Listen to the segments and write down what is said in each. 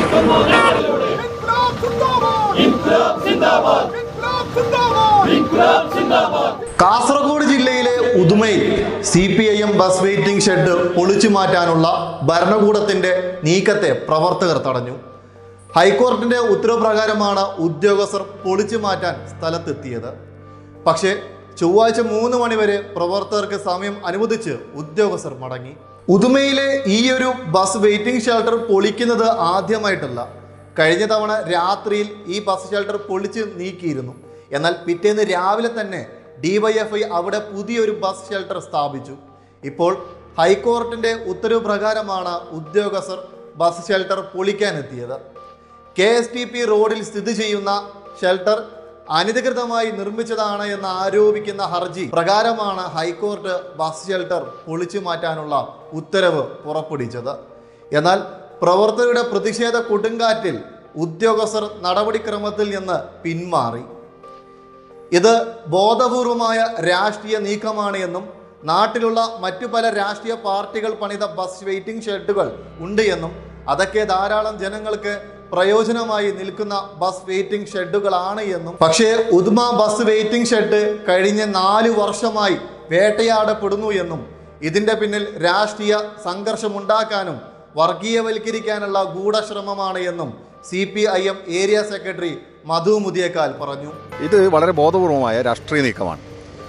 കാസർഗോഡ് ജില്ലയിലെ ഉദുമയിൽ C P I M bus waiting shed പൊളിച്ചു മാറ്റാനുള്ള ഭരണകൂടത്തിന്റെ നീക്കത്തെ പ്രവർത്തകർ തടഞ്ഞു ഹൈക്കോടതിന്റെ ഉത്തരവ് പ്രകാരമാണ് ഉദ്യോഗസ്ഥർ പൊളിച്ചു മാറ്റാൻ സ്ഥലത്തെത്തിയത് പക്ഷേ ചൊവ്വാഴ്ച മൂന്ന് മണിവരെ പ്രവർത്തകർക്ക് സമയം അനുവദിച്ച് ഉദ്യോഗസ്ഥർ മടങ്ങി ഉദുമയിലെ ഈ ഒരു ബസ് വെയിറ്റിംഗ് ഷെൽട്ടർ പൊളിക്കുന്നത് ആദ്യമായിട്ടല്ല കഴിഞ്ഞ തവണ രാത്രിയിൽ ഈ ബസ് ഷെൽട്ടർ പൊളിച്ച് നീക്കിയിരുന്നു എന്നാൽ പിറ്റേന്ന് രാവിലെ തന്നെ ഡിവൈഎഫ്ഐ അവിടെ പുതിയൊരു ബസ് ഷെൽട്ടർ സ്ഥാപിച്ചു ഇപ്പോൾ ഹൈക്കോടതിന്റെ ഉത്തരവ് പ്രകാരമാണ് ഉദ്യോഗസ്ഥർ ബസ് ഷെൽട്ടർ പൊളിക്കാനെത്തിയത് കെ എസ് ടി പി റോഡിൽ സ്ഥിതി ചെയ്യുന്ന ഷെൽട്ടർ അനധികൃതമായി നിർമ്മിച്ചതാണ് എന്ന് ആരോപിക്കുന്ന ഹർജി പ്രകാരമാണ് ഹൈക്കോടതി ബസ് ഷെൽട്ടർ പൊളിച്ചു മാറ്റാനുള്ള ഉത്തരവ് പുറപ്പെടുവിച്ചത് എന്നാൽ പ്രവർത്തകരുടെ പ്രതിഷേധ കൊടുങ്കാറ്റിൽ ഉദ്യോഗസ്ഥർ നടപടിക്രമത്തിൽ നിന്ന് പിന്മാറി ഇത് ബോധപൂർവമായ രാഷ്ട്രീയ നീക്കമാണ് എന്നും നാട്ടിലുള്ള മറ്റു പല രാഷ്ട്രീയ പാർട്ടികൾ പണിത ബസ് വെയിറ്റിംഗ് ഷെഡുകൾ ഉണ്ട് എന്നും അതൊക്കെ ധാരാളം ജനങ്ങൾക്ക് പ്രയോജനമായി നിൽക്കുന്ന ബസ് വെയിറ്റിംഗ് ഷെഡുകളാണ് എന്നും പക്ഷേ ഉദ്മ ബസ് വെയിറ്റിംഗ് ഷെഡ് കഴിഞ്ഞ നാല് വർഷമായി വേട്ടയാടപ്പെടുന്നു എന്നും ഇതിന്റെ പിന്നിൽ രാഷ്ട്രീയ സംഘർഷമുണ്ടാക്കാനും വർഗീയവൽക്കരിക്കാനുള്ള ഗൂഢശ്രമമാണ് എന്നും C P I M area secretary Madhu Muthiyekkal പറഞ്ഞു ഇത് വളരെ ബോധപൂർവമായ രാഷ്ട്രീയ നീക്കമാണ്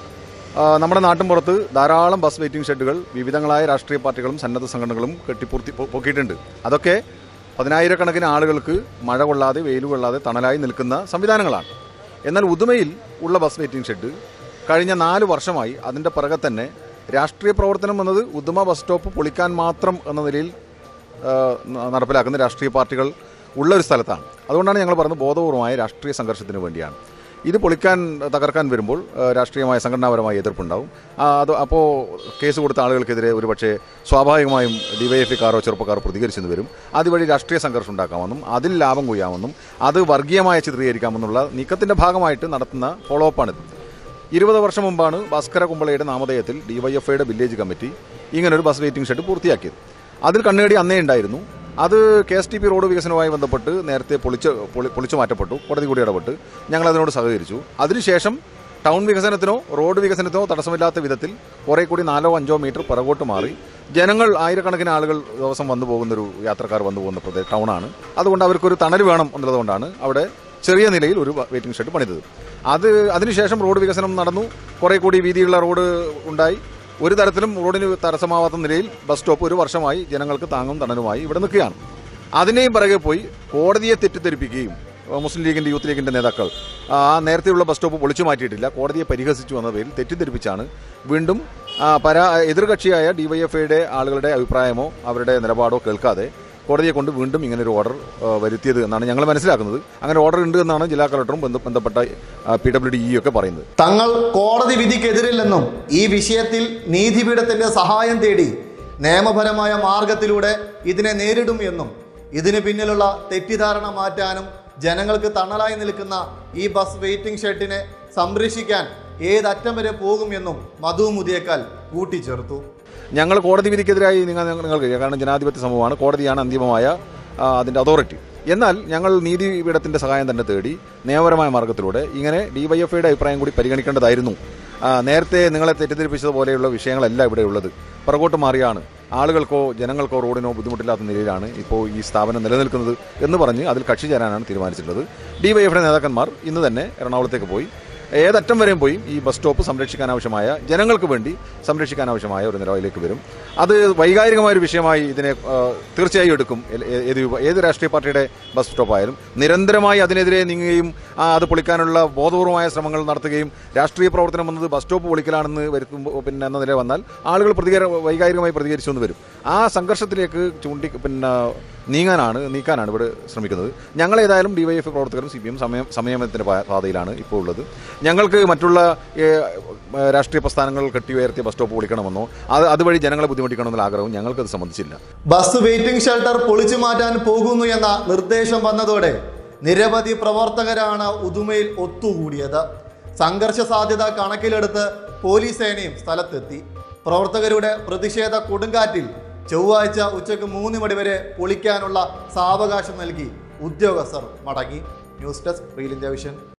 ആ, നമ്മുടെ നാട്ടിൻപുറത്ത് ധാരാളം ബസ് വെയിറ്റിംഗ് ഷെഡുകൾ വിവിധങ്ങളായ രാഷ്ട്രീയ പാർട്ടികളും സന്നദ്ധ സംഘടനകളും കെട്ടിപ്പൂർത്തി പൊ- പൊക്കിയിട്ടുണ്ട് അതൊക്കെ പതിനായിരക്കണക്കിന് ആളുകൾക്ക് മഴ കൊള്ളാതെ വെയിൽ കൊള്ളാതെ തണലായി നിൽക്കുന്ന സംവിധാനങ്ങളാണ് എന്നാൽ ഉദുമയിൽ ഉള്ള ബസ് വെയിറ്റിംഗ് ഷെഡ് കഴിഞ്ഞ നാല് വർഷമായി അതിൻ്റെ പിറകെ തന്നെ രാഷ്ട്രീയ പ്രവർത്തനം എന്നത് ഉദുമ ബസ് സ്റ്റോപ്പ് പൊളിക്കാൻ മാത്രം എന്ന നിലയിൽ ആ, ന- നടപ്പിലാക്കുന്ന രാഷ്ട്രീയ പാർട്ടികൾ ഉള്ള ഒരു സ്ഥലത്താണ് അതുകൊണ്ടാണ് ഞങ്ങൾ പറഞ്ഞത് ബോധപൂർവമായ രാഷ്ട്രീയ സംഘർഷത്തിന് വേണ്ടിയാണ് ഇത് പൊളിക്കാൻ തകർക്കാൻ വരുമ്പോൾ ആ, രാഷ്ട്രീയമായ സംഘടനാപരമായ എതിർപ്പുണ്ടാവും ആ, അത് അപ്പോൾ കേസ് കൊടുത്ത ആളുകൾക്കെതിരെ ഒരുപക്ഷെ സ്വാഭാവികമായും ഡിവൈഎഫ്ഐക്കാരോ ചെറുപ്പക്കാരോ പ്രതികരിച്ചെന്ന് വരും അതുവഴി രാഷ്ട്രീയ സംഘർഷം ഉണ്ടാക്കാമെന്നും അതിൽ ലാഭം കൊയ്യാമെന്നും അത് വർഗീയമായി ചിത്രീകരിക്കാമെന്നുള്ള നീക്കത്തിൻ്റെ ഭാഗമായിട്ട് നടത്തുന്ന ഫോളോ അപ്പാണിത് ഇരുപത് വർഷം മുമ്പാണ് ഭാസ്കര കുമ്പളയുടെ നാമധേയത്തിൽ ഡിവൈഎഫ്ഐയുടെ വില്ലേജ് കമ്മിറ്റി ഇങ്ങനൊരു ബസ് വെയിറ്റിംഗ് ഷെഡ് പൂർത്തിയാക്കിയത് അതിൽ കണ്ണേടി അന്നേ ഉണ്ടായിരുന്നു അത് K S T P road വികസനവുമായി ബന്ധപ്പെട്ട് നേരത്തെ പൊളിച്ച് പൊളി- പൊളിച്ചു മാറ്റപ്പെട്ടു കോടതി കൂടി ഇടപെട്ട് ഞങ്ങൾ അതിനോട് സഹകരിച്ചു അതിനുശേഷം ടൗൺ വികസനത്തിനോ റോഡ് വികസനത്തിനോ തടസ്സമില്ലാത്ത വിധത്തിൽ കുറെ കൂടി നാലോ അഞ്ചോ മീറ്റർ പിറകോട്ട് മാറി ജനങ്ങൾ ആയിരക്കണക്കിന് ആളുകൾ ദിവസം വന്നു പോകുന്നൊരു യാത്രക്കാർ വന്നു പോകുന്ന പ്രദേശ ടൗണാണ് അതുകൊണ്ട് അവർക്കൊരു തണൽ വേണം എന്നുള്ളതുകൊണ്ടാണ് അവിടെ ചെറിയ നിലയിൽ ഒരു വെയിറ്റിംഗ് ഷെഡ് പണിതത് അത് അതിനുശേഷം റോഡ് വികസനം നടന്നു കുറെ കൂടി വീതിയുള്ള റോഡ് ഉണ്ടായി ഒരു തരത്തിലും റോഡിന് തടസ്സമാവാത്ത നിലയിൽ ബസ് സ്റ്റോപ്പ് ഒരു വർഷമായി ജനങ്ങൾക്ക് താങ്ങും തണലുമായി ഇവിടെ നിൽക്കുകയാണ് അതിനെയും പിറകെ പോയി കോടതിയെ തെറ്റിദ്ധരിപ്പിക്കുകയും ഏഹ് മുസ്ലിം ലീഗിന്റെ യൂത്ത് ലീഗിന്റെ നേതാക്കൾ ആ നേരത്തെയുള്ള ബസ് സ്റ്റോപ്പ് പൊളിച്ചു മാറ്റിയിട്ടില്ല കോടതിയെ പരിഹസിച്ചു എന്ന പേരിൽ തെറ്റിദ്ധരിപ്പിച്ചാണ് വീണ്ടും ആ, പരാ എതിർകക്ഷിയായ ഡിവൈഎഫ്ഐയുടെ ആളുകളുടെ അഭിപ്രായമോ അവരുടെ നിലപാടോ കേൾക്കാതെ കോടതിയെ കൊണ്ട് വീണ്ടും ഇങ്ങനെ ഒരു ഓർഡർ ആ, വരുത്തിയത് എന്നാണ് ഞങ്ങൾ മനസ്സിലാക്കുന്നത് അങ്ങനെ ഓർഡർ ഉണ്ട് എന്നാണ് ജില്ലാ കളക്ടറും ബന്ധ- ബന്ധപ്പെട്ട പി ഡബ്ല്യു ഡി ഒക്കെ പറയുന്നത് തങ്ങൾ കോടതി വിധിക്കെതിരില്ലെന്നും ഈ വിഷയത്തിൽ നീതിപീഠത്തിന്റെ സഹായം തേടി നിയമപരമായ മാർഗത്തിലൂടെ ഇതിനെ നേരിടും എന്നും ഇതിന് പിന്നിലുള്ള തെറ്റിദ്ധാരണ മാറ്റാനും ജനങ്ങൾക്ക് തണലായി നിൽക്കുന്ന ഈ ബസ് വെയിറ്റിംഗ് ഷെഡിനെ സംരക്ഷിക്കാൻ ഏതറ്റം വരെ പോകുമെന്നും മധു മുതിയേക്കാൽ കൂട്ടിച്ചേർത്തു ഞങ്ങൾ കോടതി വിധിക്കെതിരായി നിങ്ങൾ നിങ്ങൾക്ക് കാരണം ജനാധിപത്യ സമൂഹമാണ് കോടതിയാണ് അന്തിമമായ ആ, അതിന്റെ അതോറിറ്റി എന്നാൽ ഞങ്ങൾ നീതിപീഠത്തിന്റെ സഹായം തന്നെ തേടി നിയമപരമായ മാർഗത്തിലൂടെ ഇങ്ങനെ ഡിവൈഎഫ്ഐയുടെ അഭിപ്രായം കൂടി പരിഗണിക്കേണ്ടതായിരുന്നു ആ, നേരത്തെ നിങ്ങളെ തെറ്റിദ്ധരിപ്പിച്ചതുപോലെയുള്ള വിഷയങ്ങളല്ല ഇവിടെ ഉള്ളത് പുറകോട്ട് മാറിയാണ് ആളുകൾക്കോ ജനങ്ങൾക്കോ റോഡിനോ ബുദ്ധിമുട്ടില്ലാത്ത നിലയിലാണ് ഇപ്പോൾ ഈ സ്ഥാപനം നിലനിൽക്കുന്നത് എന്ന് പറഞ്ഞ് അതിൽ കക്ഷി ചേരാനാണ് തീരുമാനിച്ചിട്ടുള്ളത് ഡിവൈഎഫിയുടെ നേതാക്കന്മാർ ഇന്ന് തന്നെ എറണാകുളത്തേക്ക് പോയി ഏതറ്റം വരെയും പോയി ഈ ബസ് സ്റ്റോപ്പ് സംരക്ഷിക്കാൻ ആവശ്യമായ ജനങ്ങൾക്ക് വേണ്ടി സംരക്ഷിക്കാൻ ആവശ്യമായ ഒരു നിലവിലേക്ക് വരും അത് വൈകാരികമായ ഒരു വിഷയമായി ഇതിനെ ആ, തീർച്ചയായും എടുക്കും ഏ- ഏ- ഏത് വിഭ- ഏത് രാഷ്ട്രീയ പാർട്ടിയുടെ ബസ് സ്റ്റോപ്പ് ആയാലും നിരന്തരമായി അതിനെതിരെ നീങ്ങുകയും ആ, അത് പൊളിക്കാനുള്ള ബോധപൂർവമായ ശ്രമങ്ങൾ നടത്തുകയും രാഷ്ട്രീയ പ്രവർത്തനം എന്നത് ബസ് സ്റ്റോപ്പ് പൊളിക്കലാണെന്ന് വരുത്തുമ്പോൾ പിന്നെ എന്ന നില വന്നാൽ ആളുകൾ പ്രതികര വൈകാരികമായി പ്രതികരിച്ചു എന്ന് വരും ആ സംഘർഷത്തിലേക്ക് ചൂണ്ടി പിന്നെ നീങ്ങാനാണ് നീക്കാനാണ് ഇവിടെ ശ്രമിക്കുന്നത് ഞങ്ങൾ ഏതായാലും ഡിവൈഎഫ് പ്രവർത്തകരും സി പി എം സമയം സംയമനത്തിന്റെ പാ- പാതയിലാണ് ഇപ്പോൾ ഉള്ളത് ഞങ്ങൾക്ക് മറ്റുള്ള ഏ, ഏ, രാഷ്ട്രീയ പ്രസ്ഥാനങ്ങൾ കെട്ടിയുയർത്തിയ ബസ് സ്റ്റോപ്പ് പൊളിക്കണമെന്നോ അത് അതുവഴി ജനങ്ങളെ ബുദ്ധിമുട്ടിക്കണമെന്നുള്ള ആഗ്രഹവും ഞങ്ങൾക്കത് സംബന്ധിച്ചില്ല ബസ് വെയിറ്റിംഗ് ഷെൽട്ടർ പൊളിച്ചു മാറ്റാൻ പോകുന്നു എന്ന നിർദ്ദേശം വന്നതോടെ നിരവധി പ്രവർത്തകരാണ് ഉദുമയിൽ ഒത്തുകൂടിയത് സംഘർഷ സാധ്യത കണക്കിലെടുത്ത് പോലീസ് സേനയും സ്ഥലത്തെത്തി പ്രവർത്തകരുടെ പ്രതിഷേധ കൊടുങ്കാറ്റിൽ ചൊവ്വാഴ്ച ഉച്ചയ്ക്ക് മൂന്ന് മണി വരെ പൊളിക്കാനുള്ള സാവകാശം നൽകി ഉദ്യോഗസ്ഥർ മടങ്ങി news desk reel India vision